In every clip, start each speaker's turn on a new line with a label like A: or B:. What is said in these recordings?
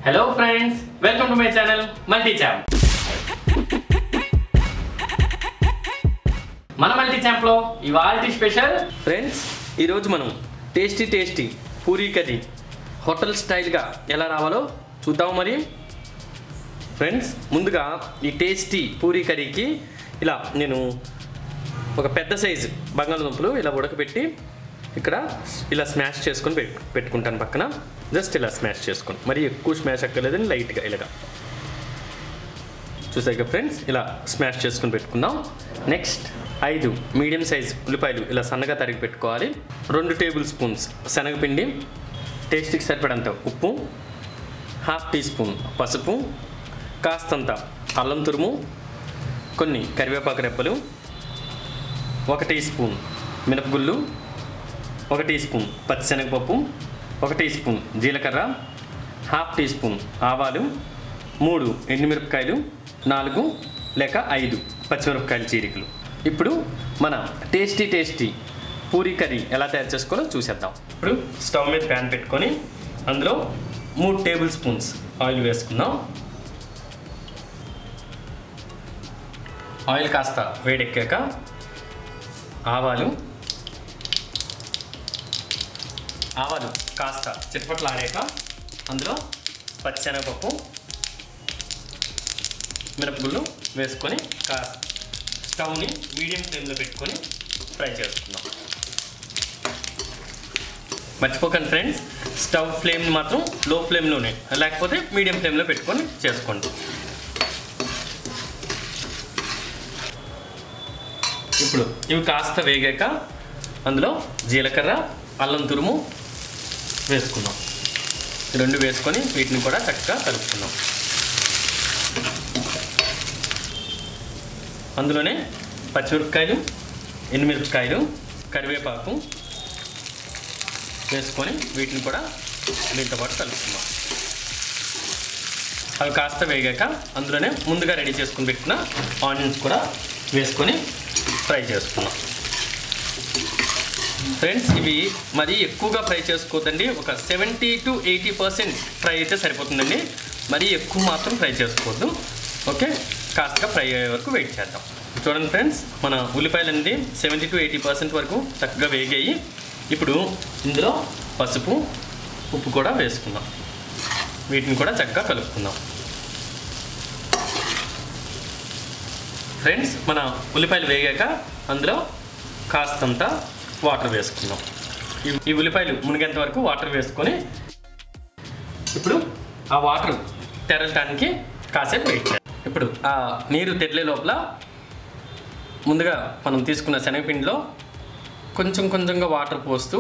A: hello friends welcome to my channel multi champ మన multi ఛాంప్లో ఇవాళ స్పెషల్ ఫ్రెండ్స్ ఈరోజు మనం tasty tasty puri curry hotel స్టైల్గా ఎలా రావాలో చూద్దాం మరి ఫ్రెండ్స్ ముందుగా ఈ టేస్టీ పూరీ కర్రీకి ఇలా నేను ఒక పెద్ద సైజు బంగాళదుంపలు ఇలా ఉడకబెట్టి ఇక్కడ ఇలా స్మాష్ చేసుకొని పెట్టు పెట్టుకుంటాను పక్కన జస్ట్ ఇలా స్మాష్ చేసుకొని మరి ఎక్కువ స్మాష్ అక్కర్లేదని లైట్గా ఇలాగా చూసాక ఫ్రెండ్స్ ఇలా స్మాష్ చేసుకొని పెట్టుకుందాం నెక్స్ట్ ఐదు మీడియం సైజ్ ఉల్లిపాయలు ఇలా సన్నగా తరిగి పెట్టుకోవాలి రెండు టేబుల్ స్పూన్స్ శనగపిండి టేస్ట్కి సరిపడంత ఉప్పు హాఫ్ టీ స్పూన్ పసుపు కాస్తంత అల్లం తురుము కొన్ని కరివేపాకు రెప్పలు ఒక టీ స్పూన్ మినపగుళ్ళు ఒక టీ స్పూన్ పచ్చిశనగపప్పు ఒక టీ స్పూన్ జీలకర్ర హాఫ్ టీ స్పూన్ ఆవాలు మూడు ఎండుమిరపకాయలు నాలుగు లేక ఐదు పచ్చిమిరపకాయల చీరికలు ఇప్పుడు మన టేస్టీ టేస్టీ పూరీ కర్రీ ఎలా తయారు చేసుకోవాలో చూసేద్దాం ఇప్పుడు స్టవ్ మీద ప్యాన్ పెట్టుకొని అందులో మూడు టేబుల్ స్పూన్స్ ఆయిల్ వేసుకుందాం ఆయిల్ కాస్త వేడెక్కాక ఆవాలు ఆవాలు కాస్త చిట్పట్లు ఆడాక అందులో పచ్చిశనగపప్పు మిరపగుళ్ళు వేసుకొని కాస్త స్టవ్ని మీడియం ఫ్లేమ్లో పెట్టుకొని ఫ్రై చేసుకుందాం మర్చిపోకండి ఫ్రెండ్స్ స్టవ్ ఫ్లేమ్ని మాత్రం లో ఫ్లేమ్లోనే లేకపోతే మీడియం ఫ్లేమ్లో పెట్టుకొని చేసుకోండి ఇప్పుడు ఇవి కాస్త వేగాక అందులో జీలకర్ర అల్లం తురుము వేసుకుందాం ఈ రెండు వేసుకొని వీటిని కూడా చక్కగా కలుపుకుందాం అందులోనే పచ్చిమిరపకాయలు ఎండుమిరపకాయలు కరివేపాకు వేసుకొని వీటిని కూడా దీంతో పాటు కలుపుకుందాం అవి కాస్త వేగాక అందులోనే ముందుగా రెడీ చేసుకుని పెట్టుకున్న ఆనియన్స్ కూడా వేసుకొని ఫ్రై చేసుకున్నాం ఫ్రెండ్స్ ఇవి మరీ ఎక్కువగా ఫ్రై చేసుకోవద్దండి ఒక seventy to eighty percent fry అయితే సరిపోతుందండి మరీ ఎక్కువ మాత్రం ఫ్రై చేసుకోవద్దు ఓకే కాస్తగా ఫ్రై అయ్యే వరకు వెయిట్ చేద్దాం చూడండి ఫ్రెండ్స్ మన ఉల్లిపాయలు అనేది సెవెంటీ టు ఎయిటీ పర్సెంట్ వరకు చక్కగా వేగాయి ఇప్పుడు ఇందులో పసుపు ఉప్పు కూడా వేసుకుందాం వీటిని కూడా చక్కగా కలుపుకుందాం ఫ్రెండ్స్ మన ఉల్లిపాయలు వేగాక అందులో కాస్తంత వాటర్ వేసుకుందాం ఈ- ఈ ఉల్లిపాయలు మునిగేంత వరకు వాటర్ వేసుకొని ఇప్పుడు ఆ వాటర్ తెరలటానికి కాసేపు వెయిట్ చేయాలి ఇప్పుడు ఆ నీరు తెరలే లోపల ముందుగా మనం తీసుకున్న శనగపిండిలో కొంచెం కొంచెంగా వాటర్ పోస్తూ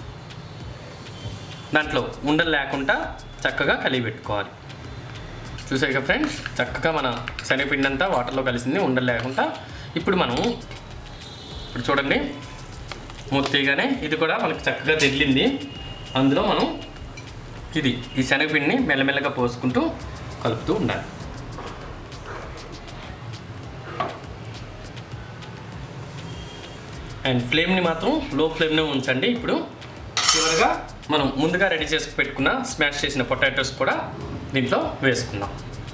A: దాంట్లో ఉండలు లేకుండా చక్కగా కలిగి పెట్టుకోవాలి చూసాక ఫ్రెండ్స్ చక్కగా మన శనగపిండి అంతా వాటర్లో కలిసింది ఉండలు లేకుండా ఇప్పుడు మనం ఇప్పుడు చూడండి మూర్తిగానే ఇది కూడా మనకి చక్కగా తెల్లింది అందులో మనం ఇది ఈ శనగపిండిని మెల్లమెల్లగా పోసుకుంటూ కలుపుతూ ఉండాలి అండ్ ఫ్లేమ్ని మాత్రం లో ఫ్లేమ్లో ఉంచండి ఇప్పుడు చివరిగా మనం ముందుగా రెడీ చేసి పెట్టుకున్న స్మాష్ చేసిన పొటాటోస్ కూడా దీంట్లో వేసుకుందాం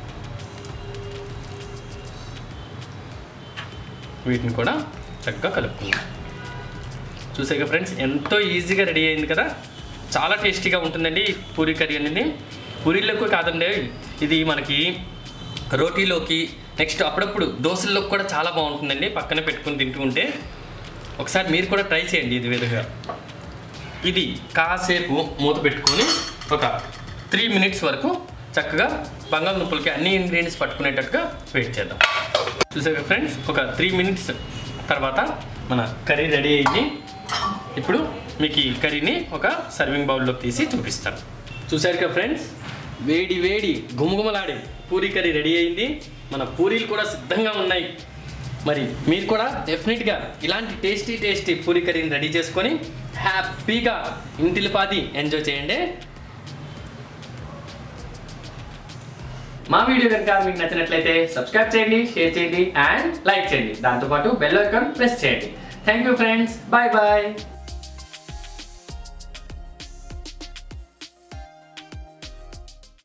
A: వీటిని కూడా చక్కగా కలుపుకుందాం చూసాక ఫ్రెండ్స్ ఎంతో ఈజీగా రెడీ అయింది కదా చాలా టేస్టీగా ఉంటుందండి ఈ పూరీ కర్రీ అనేది పూరీలోకి కాదండి ఇది మనకి రోటీలోకి నెక్స్ట్ అప్పుడప్పుడు దోశల్లోకి కూడా చాలా బాగుంటుందండి పక్కన పెట్టుకుని తింటూ ఉంటే ఒకసారి మీరు కూడా ట్రై చేయండి ఇది విధంగా ఇది కాసేపు మూత పెట్టుకొని ఒక త్రీ మినిట్స్ వరకు చక్కగా బంగాళదుంపలకి అన్ని ఇంగ్రీడియంట్స్ పట్టుకునేటట్టుగా వెయిట్ చేద్దాం చూసాక ఫ్రెండ్స్ ఒక త్రీ మినిట్స్ తర్వాత మన కర్రీ రెడీ అయింది ఇప్పుడు మీకు ఈ కర్రీని ఒక సర్వింగ్ బౌల్లోకి తీసి చూపిస్తాను చూసారు కదా ఫ్రెండ్స్ వేడి వేడి గుమగుమలాడే పూరీ కర్రీ రెడీ అయింది మన పూరీలు కూడా సిద్ధంగా ఉన్నాయి మరి మీరు కూడా డెఫినెట్గా ఇలాంటి టేస్టీ టేస్టీ పూరీ కర్రీని రెడీ చేసుకొని హ్యాపీగా ఇంటిలిపాది ఎంజాయ్ చేయండి మా వీడియో కనుక మీకు నచ్చినట్లయితే సబ్స్క్రైబ్ చేయండి షేర్ చేయండి అండ్ లైక్ చేయండి దాంతోపాటు బెల్ ఐకాన్ ప్రెస్ చేయండి thank you friends bye bye